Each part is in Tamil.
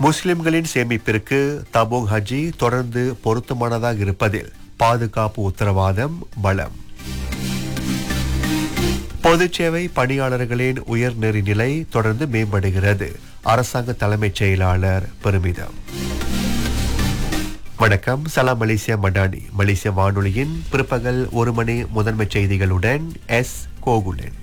முஸ்லிம்களின் சேமிப்பிற்கு தபோங் ஹஜ்ஜி தொடர்ந்து பொருத்தமானதாக இருப்பதில் பாதுகாப்பு உத்தரவாதம் பலம் பொதுச்சேவை பணியாளர்களின் உயர்நெறி நிலை தொடர்ந்து மேம்படுகிறது அரசாங்க தலைமைச் செயலாளர் பெருமிதம் வணக்கம் சலாம் மலேசியா மடானி மலேசிய வானொலியின் பிற்பகல் ஒரு மணி முதன்மை செய்திகளுடன் எஸ் கோகுலன்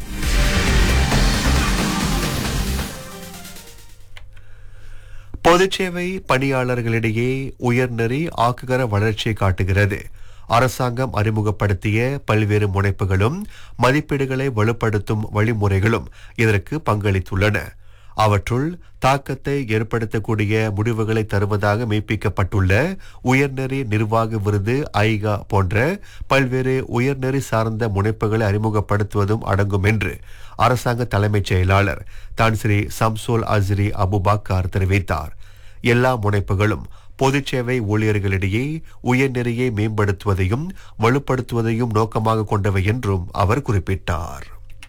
பொதுச்சேவை பணியாளர்களிடையே உயர்நெறி ஆக்குகர வளர்ச்சியை காட்டுகிறது அரசாங்கம் அறிமுகப்படுத்திய பல்வேறு முனைப்புகளும் மதிப்பீடுகளை வலுப்படுத்தும் வழிமுறைகளும் இதற்கு பங்களித்துள்ளன அவற்றுள் தாக்கத்தை ஏற்படுத்தக்கூடிய முடிவுகளை தருவதாக மெய்ப்பிக்கப்பட்டுள்ள உயர்நெறி நிர்வாக விருது ஐகா போன்ற பல்வேறு உயர்நெறி சார்ந்த முனைப்புகளை அறிமுகப்படுத்துவதும் அடங்கும் என்று அரசாங்க தலைமைச் செயலாளர் தான் ஸ்ரீ சம்சோல் அஸ்ரி அபுபாக்கார் தெரிவித்தார் எல்லா முனைப்புகளும் பொதுச்சேவை ஊழியர்களிடையே உயர்நெறியை மேம்படுத்துவதையும் வலுப்படுத்துவதையும் நோக்கமாக கொண்டவை என்றும் அவர் குறிப்பிட்டார்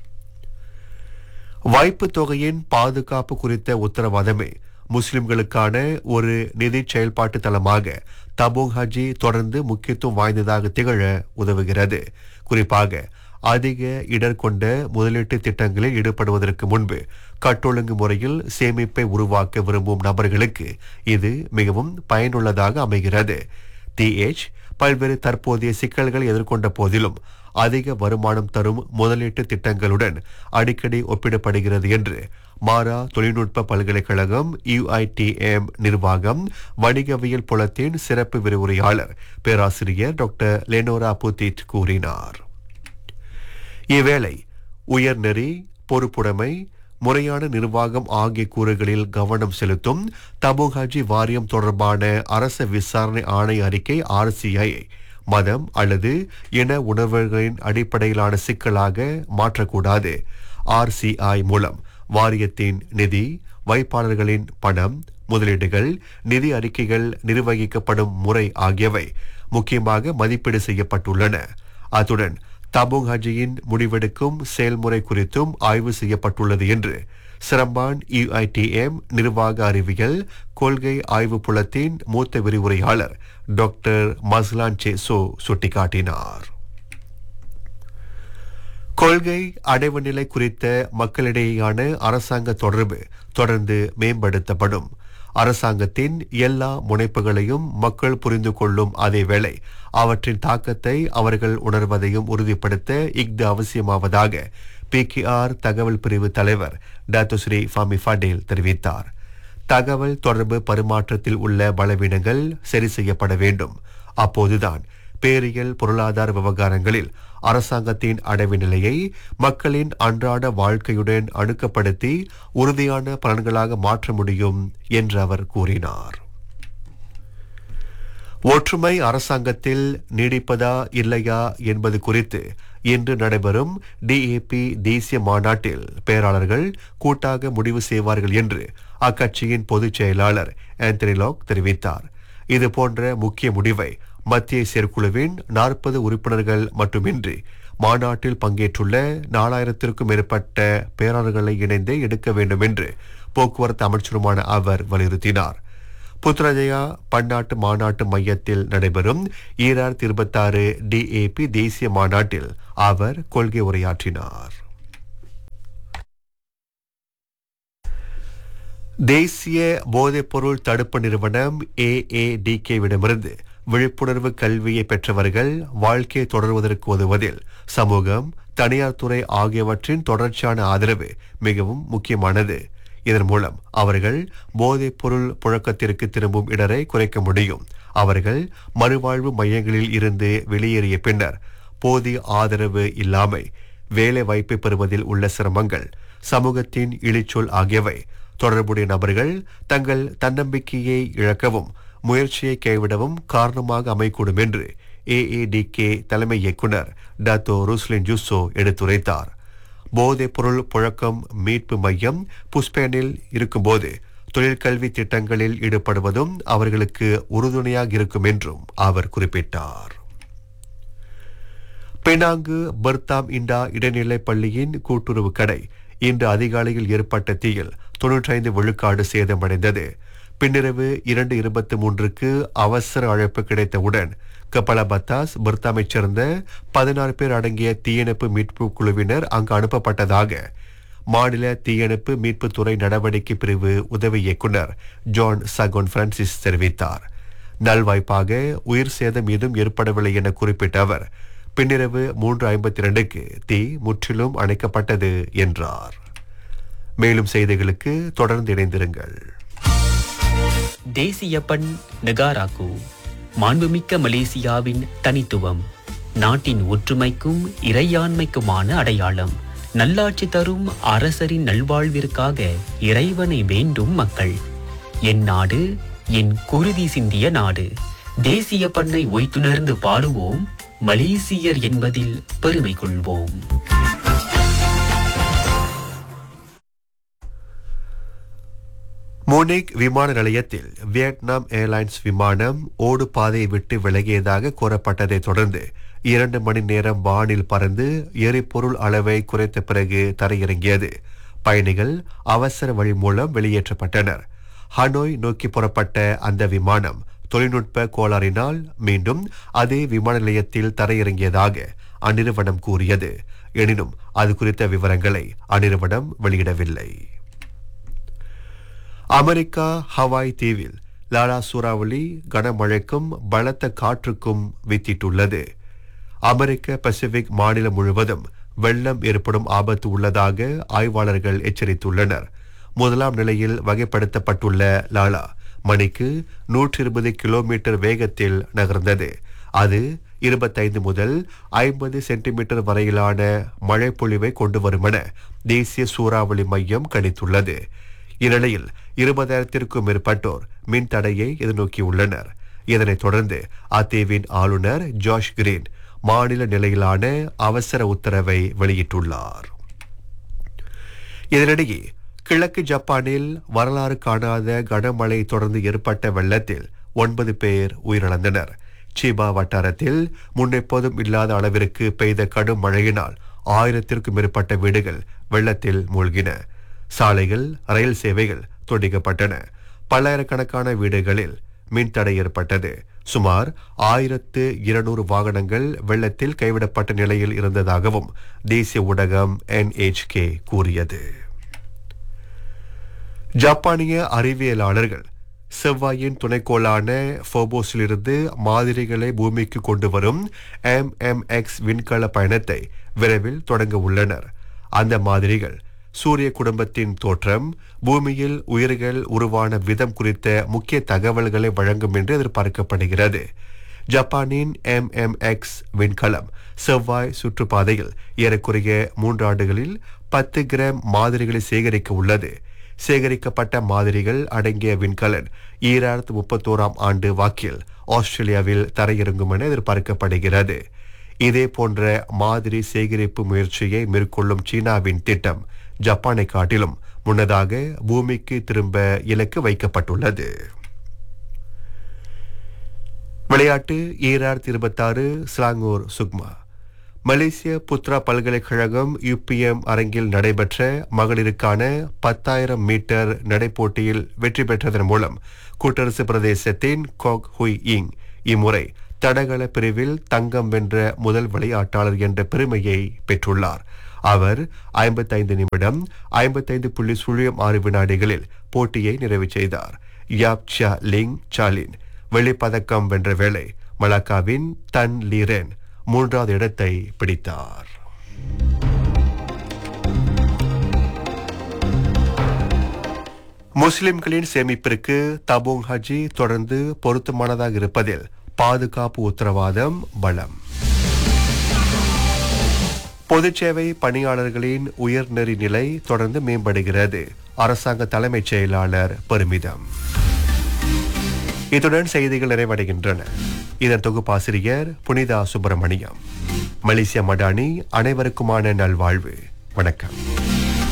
வைப்பு தொகையின் பாதுகாப்பு குறித்த உத்தரவாதமே முஸ்லிம்களுக்கான ஒரு நிதி செயல்பாட்டு தளமாக தபோங் ஹஜி தொடர்ந்து முக்கியத்துவம் வாய்ந்ததாக திகழ உதவுகிறது குறிப்பாக அதிக இடர் கொண்ட முதலீட்டு திட்டங்களில் ஈடுபடுவதற்கு முன்பு கட்டொழுங்கு முறையில் சேமிப்பை உருவாக்க விரும்பும் நபர்களுக்கு இது மிகவும் பயனுள்ளதாக அமைகிறது டிஎச் பல்வேறு தற்போதைய சிக்கல்களை எதிர்கொண்ட போதிலும் அதிக வருமானம் தரும் முதலீட்டு திட்டங்களுடன் அடிக்கடி ஒப்பிடப்படுகிறது என்று மாரா தொழில்நுட்ப பல்கலைக்கழகம் யுஐடிஎம் நிர்வாகம் வணிகவியல் புலத்தின் சிறப்பு விரிவுரையாளர் பேராசிரியர் டாக்டர் லெனோரா புத்திட் கூறினார் இவ்வேளை உயர்நெறி பொறுப்புடைமை முறையான நிர்வாகம் ஆகிய கூறுகளில் கவனம் செலுத்தும் தபுகாஜி வாரியம் தொடர்பான அரச விசாரணை ஆணைய அறிக்கை ஆர்சிஐ மதம் அல்லது இன உணர்வுகளின் அடிப்படையிலான சிக்கலாக மாற்றக்கூடாது ஆர்சிஐ மூலம் வாரியத்தின் நிதி வைப்பாளர்களின் பணம் முதலீடுகள் நிதி அறிக்கைகள் நிர்வகிக்கப்படும் முறை ஆகியவை முக்கியமாக மதிப்பீடு செய்யப்பட்டுள்ளன அத்துடன் தபுங் ஹஜியின் முடிவெடுக்கும் செயல்முறை குறித்தும் ஆய்வு செய்யப்பட்டுள்ளது என்று சிரம்பான் யுஐடிஎம் நிர்வாக அறிவியல் கொள்கை ஆய்வு புலத்தின் மூத்த விரிவுரையாளர் டாக்டர் மஸ்லான் சேசோ சுட்டிக்காட்டினார் கொள்கை அடைவு நிலை குறித்த மக்களிடையேயான அரசாங்க தொடர்பு தொடர்ந்து மேம்படுத்தப்படும் அரசாங்கத்தின் எல்லா முனைப்புகளையும் மக்கள் புரிந்து கொள்ளும் அதேவேளை அவற்றின் தாக்கத்தை அவர்கள் உணர்வதையும் உறுதிப்படுத்த இஃது அவசியமாவதாக பிகேஆர் தகவல் பிரிவு தலைவர் டாக்டர் ஃபாமி ஃபடேல் தெரிவித்தார் தகவல் தொடர்பு பரிமாற்றத்தில் உள்ள பலவீனங்கள் சரி செய்யப்பட வேண்டும் அப்போதுதான் பேரியல் பொருளாதார விவகாரங்களில் அரசாங்கத்தின் அடைவு நிலையை மக்களின் அன்றாட வாழ்க்கையுடன் அணுக்கப்படுத்தி உறுதியான பலன்களாக மாற்ற முடியும் என்று அவர் கூறினார் ஒற்றுமை அரசாங்கத்தில் நீடிப்பதா இல்லையா என்பது குறித்து இன்று நடைபெறும் டிஏபி தேசிய மாநாட்டில் பேராளர்கள் கூட்டாக முடிவு செய்வார்கள் என்று அக்கட்சியின் பொதுச் செயலாளர் ஆந்தனி லாக் தெரிவித்தார் இது போன்ற முக்கிய முடிவை மத்திய செயற்குழுவின் நாற்பது உறுப்பினர்கள் மட்டுமின்றி மாநாட்டில் பங்கேற்றுள்ள நாலாயிரத்திற்கும் மேற்பட்ட பேராளர்களை இணைந்தே எடுக்க வேண்டும் என்று போக்குவரத்து அமைச்சருமான அவர் வலியுறுத்தினார் புத்ரஜயா பன்னாட்டு மாநாட்டு மையத்தில் நடைபெறும் ஈராயிரத்தி இருபத்தாறு டிஏபி தேசிய மாநாட்டில் அவர் கொள்கை உரையாற்றினார் தேசிய போதைப்பொருள் தடுப்பு நிறுவனம் ஏஏடிகேவிடமிருந்து விழிப்புணர்வு கல்வியை பெற்றவர்கள் வாழ்க்கையை தொடர்வதற்கு உதவுவதில் சமூகம் தனியார் துறை ஆகியவற்றின் தொடர்ச்சியான ஆதரவு மிகவும் முக்கியமானது இதன் மூலம் அவர்கள் போதைப் பொருள் புழக்கத்திற்கு திரும்பும் இடரை குறைக்க முடியும் அவர்கள் மறுவாழ்வு மையங்களில் இருந்து வெளியேறிய பின்னர் போதிய ஆதரவு இல்லாமை வேலை வாய்ப்பை பெறுவதில் உள்ள சிரமங்கள் சமூகத்தின் இழிச்சொல் ஆகியவை தொடர்புடைய நபர்கள் தங்கள் தன்னம்பிக்கையை இழக்கவும் முயற்சியை கைவிடவும் காரணமாக அமையக்கூடும் என்று ஏஏடிகே தலைமை இயக்குனர் டாத்தோ ருஸ்லின் ஜூசோ எடுத்துரைத்தார் போதைப் பொருள் புழக்கம் மீட்பு மையம் புஷ்பேனில் இருக்கும்போது தொழிற்கல்வி திட்டங்களில் ஈடுபடுவதும் அவர்களுக்கு உறுதுணையாக இருக்கும் என்றும் அவர் குறிப்பிட்டார் பெனாங்கு பர்தாம் இண்டா இடைநிலைப் பள்ளியின் கூட்டுறவு கடை இன்று அதிகாலையில் ஏற்பட்ட தீயில் தொன்னூற்றைந்து விழுக்காடு சேதமடைந்தது பின்னிரவு இரண்டு இருபத்தி மூன்றுக்கு அவசர அழைப்பு கிடைத்தவுடன் கப்பல பத்தாஸ் பர்தாமைச் சேர்ந்த பதினாறு பேர் அடங்கிய தீயணைப்பு மீட்பு குழுவினர் அங்கு அனுப்பப்பட்டதாக மாநில தீயணைப்பு மீட்புத்துறை நடவடிக்கை பிரிவு உதவி இயக்குனர் ஜான் சகோன் பிரான்சிஸ் தெரிவித்தார் நல்வாய்ப்பாக உயிர் சேதம் ஏதும் ஏற்படவில்லை என குறிப்பிட்ட அவர் பின்னிரவு மூன்று ஐம்பத்தி இரண்டுக்கு தீ முற்றிலும் அணைக்கப்பட்டது என்றார் மேலும் செய்திகளுக்கு தொடர்ந்து இணைந்திருங்கள் தேசிய பண் நெகாராக்கு மாண்புமிக்க மலேசியாவின் தனித்துவம் நாட்டின் ஒற்றுமைக்கும் இறையாண்மைக்குமான அடையாளம் நல்லாட்சி தரும் அரசரின் நல்வாழ்விற்காக இறைவனை வேண்டும் மக்கள் என் நாடு என் குருதி சிந்திய நாடு தேசிய பண்ணை ஒய்த்துணர்ந்து பாடுவோம் மலேசியர் என்பதில் பெருமை கொள்வோம் மூனிக் விமான நிலையத்தில் வியட்நாம் ஏர்லைன்ஸ் விமானம் ஓடு பாதையை விட்டு விலகியதாக கூறப்பட்டதை தொடர்ந்து இரண்டு மணி நேரம் வானில் பறந்து எரிபொருள் அளவை குறைத்த பிறகு தரையிறங்கியது பயணிகள் அவசர வழி மூலம் வெளியேற்றப்பட்டனர் ஹனோய் நோக்கி புறப்பட்ட அந்த விமானம் தொழில்நுட்ப கோளாறினால் மீண்டும் அதே விமான நிலையத்தில் தரையிறங்கியதாக அந்நிறுவனம் கூறியது எனினும் அது குறித்த விவரங்களை அந்நிறுவனம் வெளியிடவில்லை அமெரிக்கா ஹவாய் தீவில் லாலா சூறாவளி கனமழைக்கும் பலத்த காற்றுக்கும் வித்திட்டுள்ளது அமெரிக்க பசிபிக் மாநிலம் முழுவதும் வெள்ளம் ஏற்படும் ஆபத்து உள்ளதாக ஆய்வாளர்கள் எச்சரித்துள்ளனர் முதலாம் நிலையில் வகைப்படுத்தப்பட்டுள்ள லாலா மணிக்கு நூற்றி இருபது கிலோமீட்டர் வேகத்தில் நகர்ந்தது அது இருபத்தைந்து முதல் ஐம்பது சென்டிமீட்டர் வரையிலான மழை பொழிவை கொண்டு வருமென தேசிய சூறாவளி மையம் கணித்துள்ளது இந்நிலையில் இருபதாயிரத்திற்கும் மேற்பட்டோர் மின் தடையை எதிர்நோக்கியுள்ளனர் இதனைத் தொடர்ந்து அத்தீவின் ஆளுநர் ஜாஷ் கிரீன் மாநில நிலையிலான அவசர உத்தரவை வெளியிட்டுள்ளார் இதனிடையே கிழக்கு ஜப்பானில் வரலாறு காணாத கனமழை தொடர்ந்து ஏற்பட்ட வெள்ளத்தில் ஒன்பது பேர் உயிரிழந்தனர் சீபா வட்டாரத்தில் முன்னெப்போதும் இல்லாத அளவிற்கு பெய்த கடும் மழையினால் ஆயிரத்திற்கும் மேற்பட்ட வீடுகள் வெள்ளத்தில் மூழ்கின சாலைகள் ரயில் சேவைகள் துண்டிக்கப்பட்டன பல்லாயிரக்கணக்கான வீடுகளில் மின்தடை ஏற்பட்டது சுமார் ஆயிரத்து இருநூறு வாகனங்கள் வெள்ளத்தில் கைவிடப்பட்ட நிலையில் இருந்ததாகவும் தேசிய ஊடகம் என்எச்கே கூறியது ஜப்பானிய அறிவியலாளர்கள் செவ்வாயின் துணைக்கோளான ஃபோபோஸிலிருந்து மாதிரிகளை பூமிக்கு கொண்டு வரும் எம்எம்எக்ஸ் விண்கல பயணத்தை விரைவில் தொடங்க உள்ளனர் அந்த மாதிரிகள் சூரிய குடும்பத்தின் தோற்றம் பூமியில் உயிர்கள் உருவான விதம் குறித்த முக்கிய தகவல்களை வழங்கும் என்று எதிர்பார்க்கப்படுகிறது ஜப்பானின் எம்எம்எக்ஸ் விண்கலம் செவ்வாய் சுற்றுப்பாதையில் ஏறக்குறைய மூன்று ஆண்டுகளில் பத்து கிராம் மாதிரிகளை சேகரிக்க உள்ளது சேகரிக்கப்பட்ட மாதிரிகள் அடங்கிய விண்கலன் ஈராயிரத்து முப்பத்தோராம் ஆண்டு வாக்கில் ஆஸ்திரேலியாவில் தரையிறங்கும் என எதிர்பார்க்கப்படுகிறது இதே போன்ற மாதிரி சேகரிப்பு முயற்சியை மேற்கொள்ளும் சீனாவின் திட்டம் ஜப்பானை காட்டிலும் முன்னதாக பூமிக்கு திரும்ப இலக்கு வைக்கப்பட்டுள்ளது விளையாட்டு ஈராயிரத்தி இருபத்தாறு ஸ்லாங்கூர் சுக்மா மலேசிய புத்ரா பல்கலைக்கழகம் யுபிஎம் அரங்கில் நடைபெற்ற மகளிருக்கான பத்தாயிரம் மீட்டர் நடைப்போட்டியில் வெற்றி பெற்றதன் மூலம் கூட்டரசு பிரதேசத்தின் கோக் ஹுய் இங் இம்முறை தடகள பிரிவில் தங்கம் வென்ற முதல் விளையாட்டாளர் என்ற பெருமையை பெற்றுள்ளார் அவர் ஐம்பத்தைந்து நிமிடம் ஐம்பத்தைந்து புள்ளி சுழியம் ஆறு வினாடிகளில் போட்டியை நிறைவு செய்தார் யாப் ஷா லிங் சாலின் வெள்ளிப்பதக்கம் வென்ற வேளை மலாக்காவின் தன் லீரன் மூன்றாவது இடத்தை பிடித்தார் முஸ்லிம்களின் சேமிப்பிற்கு தபோங் ஹஜி தொடர்ந்து பொருத்தமானதாக இருப்பதில் பாதுகாப்பு உத்தரவாதம் பலம் பொதுச்சேவை பணியாளர்களின் உயர்நெறி நிலை தொடர்ந்து மேம்படுகிறது அரசாங்க தலைமைச் செயலாளர் பெருமிதம் இத்துடன் செய்திகள் நிறைவடைகின்றன இதன் தொகுப்பாசிரியர் புனிதா சுப்பிரமணியம் மலேசிய மடானி அனைவருக்குமான நல்வாழ்வு வணக்கம்